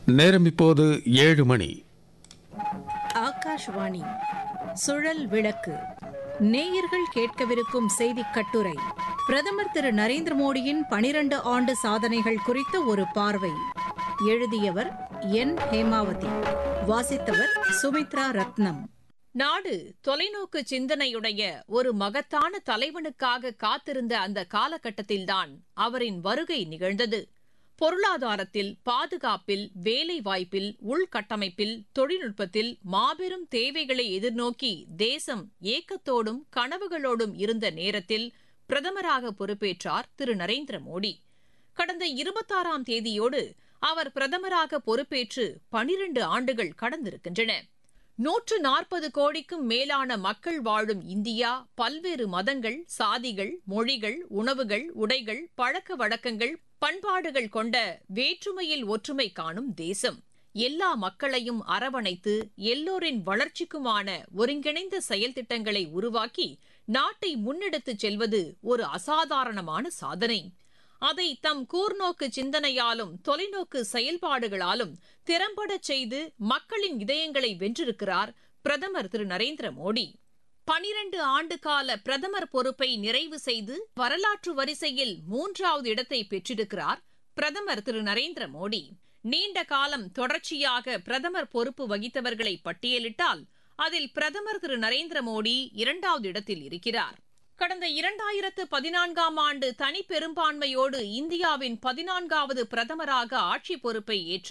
நேரம் இப்போது ஏழு மணி ஆகாஷ்வாணி சுழல் விளக்கு நேயர்கள் கேட்கவிருக்கும் செய்திக் கட்டுரை பிரதமர் திரு நரேந்திர மோடியின் பனிரண்டு ஆண்டு சாதனைகள் குறித்த ஒரு பார்வை எழுதியவர் என் ஹேமாவதி வாசித்தவர் சுமித்ரா ரத்னம் நாடு தொலைநோக்கு சிந்தனையுடைய ஒரு மகத்தான தலைவனுக்காக காத்திருந்த அந்த காலகட்டத்தில்தான் அவரின் வருகை நிகழ்ந்தது பொருளாதாரத்தில் பாதுகாப்பில் வேலை வாய்ப்பில் உள்கட்டமைப்பில் தொழில்நுட்பத்தில் மாபெரும் தேவைகளை எதிர்நோக்கி தேசம் ஏக்கத்தோடும் கனவுகளோடும் இருந்த நேரத்தில் பிரதமராக பொறுப்பேற்றார் திரு நரேந்திர மோடி கடந்த இருபத்தாறாம் தேதியோடு அவர் பிரதமராக பொறுப்பேற்று பனிரண்டு ஆண்டுகள் கடந்திருக்கின்றன நூற்று நாற்பது கோடிக்கும் மேலான மக்கள் வாழும் இந்தியா பல்வேறு மதங்கள் சாதிகள் மொழிகள் உணவுகள் உடைகள் பழக்க வழக்கங்கள் பண்பாடுகள் கொண்ட வேற்றுமையில் ஒற்றுமை காணும் தேசம் எல்லா மக்களையும் அரவணைத்து எல்லோரின் வளர்ச்சிக்குமான ஒருங்கிணைந்த செயல் திட்டங்களை உருவாக்கி நாட்டை முன்னெடுத்துச் செல்வது ஒரு அசாதாரணமான சாதனை அதை தம் கூர்நோக்கு சிந்தனையாலும் தொலைநோக்கு செயல்பாடுகளாலும் திறம்படச் செய்து மக்களின் இதயங்களை வென்றிருக்கிறார் பிரதமர் திரு நரேந்திர மோடி பனிரண்டு ஆண்டு கால பிரதமர் பொறுப்பை நிறைவு செய்து வரலாற்று வரிசையில் மூன்றாவது இடத்தை பெற்றிருக்கிறார் பிரதமர் திரு நரேந்திர மோடி நீண்ட காலம் தொடர்ச்சியாக பிரதமர் பொறுப்பு வகித்தவர்களை பட்டியலிட்டால் அதில் பிரதமர் திரு நரேந்திர மோடி இரண்டாவது இடத்தில் இருக்கிறார் கடந்த இரண்டாயிரத்து பதினான்காம் ஆண்டு தனி பெரும்பான்மையோடு இந்தியாவின் பதினான்காவது பிரதமராக ஆட்சி பொறுப்பை ஏற்றார்